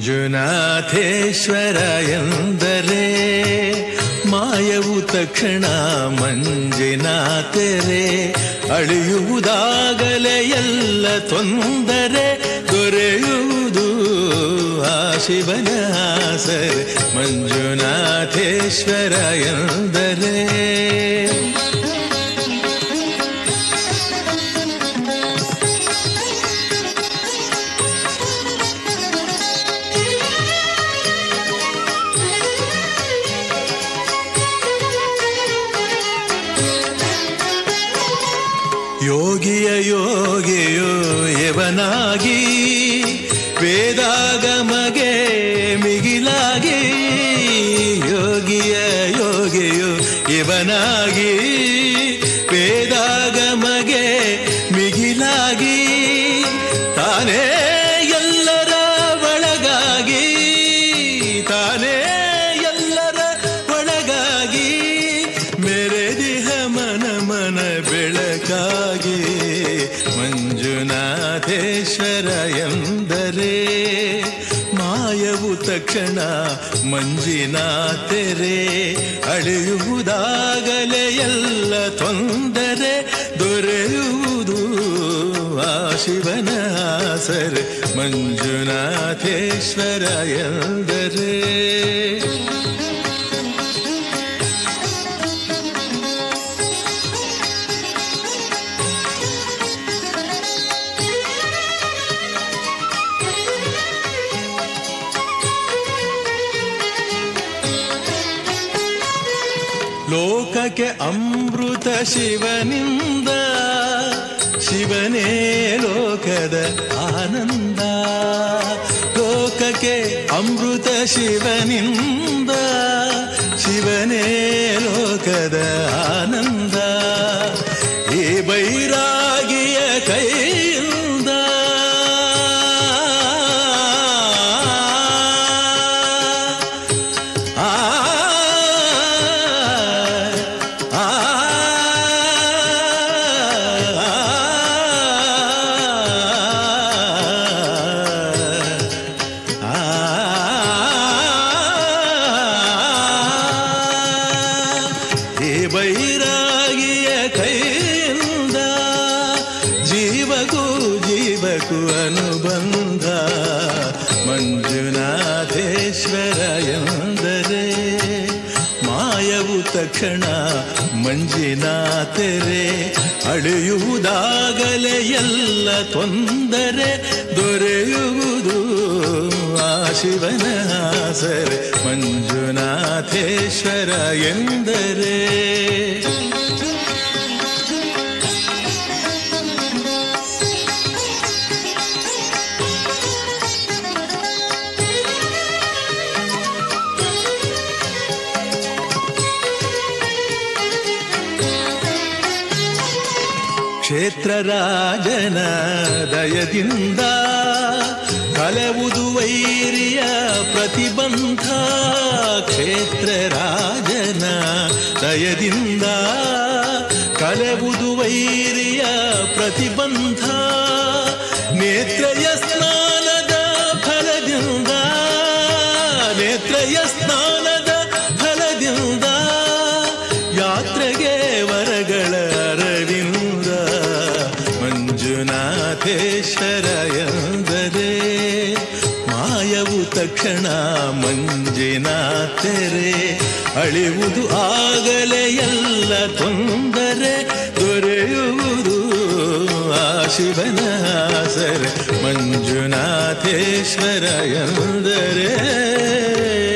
ಮಂಜುನಾಥೇಶ್ವರ ಎಂದರೆ ಮಾಯವು ತಕ್ಷಣ ಮಂಜಿನಾಥರೆ ಅಳಿಯುವುದಾಗಲೇ ಎಲ್ಲ ತೊಂದರೆ ದೊರೆಯುವುದು ಆ ಶಿವನ ಸರ್ ಮಂಜುನಾಥೇಶ್ವರ ಎಂದರೆ ಯೋಗಿಯ ಯೋಗಿಯೋ ಯವನಾಗಿ ವೇದಾಗಮಗೆ ಮಿಗಿಲಾಗಿ ಯೋಗಿಯ ಯೋಗಿಯೋ ಇವನಾಗಿ ವೇದಾಗಮಗೆ ಮಿಗಿಲಾಗಿ ತಾನೇ ಎಲ್ಲರ ಒಳಗಾಗಿ ತಾನೇ ಎಲ್ಲರ ಒಳಗಾಗಿ ಮೆರೆದಿಹ ಮನ ಮನ ಬೆಳಕಾಗಿ ಮಂಜುನಾಥೇಶ್ವರ ಎಂದರೆ ಮಾಯವು ತಕ್ಷಣ ಮಂಜಿನಾಥೆರೆ ಅಳೆಯುವುದಾಗಲೇ ಎಲ್ಲ ತೊಂದರೆ ದೊರೆಯುವುದು ಆ ಶಿವನ ಸರ್ ಮಂಜುನಾಥೇಶ್ವರ ಎಂದರೆ ಲೋಕಕ್ಕೆ ಅಮೃತ ಶಿವನಿಂದ ಶಿವನೇ ಲೋಕದ ಆನಂದ ಲೋಕಕ್ಕೆ ಅಮೃತ ಶಿವನಿಂದ ಶಿವನೇ ಲೋಕದ ಆನಂದ ಈ ಬೈರಾಗಿಯ ಕೈಯಿಂದ ಆ ಆ ಈ ಬೈರಾಗಿಯ ಕೈಯಿಂದ ಜೀವಗೂ ಜೀವಕ್ಕೂ ಅನುಬಂಧ ಮಂಜುನಾಥೇಶ್ವರ ಎಂದರೆ ಮಾಯವು ತಕ್ಷಣ ಮಂಜಿನಾಥರೆ ಅಳೆಯುವುದಾಗಲೇ ಎಲ್ಲ ತೊಂದರೆ ದೊರೆಯುವುದು ಆ ಶಿವನ ಸರ್ ಮಂಜುನಾಥೇಶ್ವರ ಎಂದರೆ ಕ್ಷೇತ್ರ ರಾಜನ ದಯದಿಂದ ಕಲವುದು ವೈರಿಯ ಪ್ರತಿಬಂಧ ಕ್ಷೇತ್ರ ರಾಜನ ದಯದಿಂದ ಕಲವುದು ವೈರಿಯ ಪ್ರತಿಬಂಧ ನೇತ್ರಯ ಸ್ನಾನದ ಫಲದಿಂದ ನೇತ್ರಯ ಸ್ನಾನದ ಫಲದಿಂದ ಯಾತ್ರೆಗೆ ವರಗಳ ಅರವಿಂದ ಮಂಜುನಾಥೇಶ್ವರ ಎಂದರೆ ಮಾಯವು ತಕ್ಷಣ ಮಂಜಿನಾಥರೆ ಅಳಿವುದು ಆಗಲೇ ಎಲ್ಲ ತೊಂದರೆ ದೊರೆಯುವುದು ಆ ಶಿವನ ಸರ್ ಮಂಜುನಾಥೇಶ್ವರ ಎಂದರೆ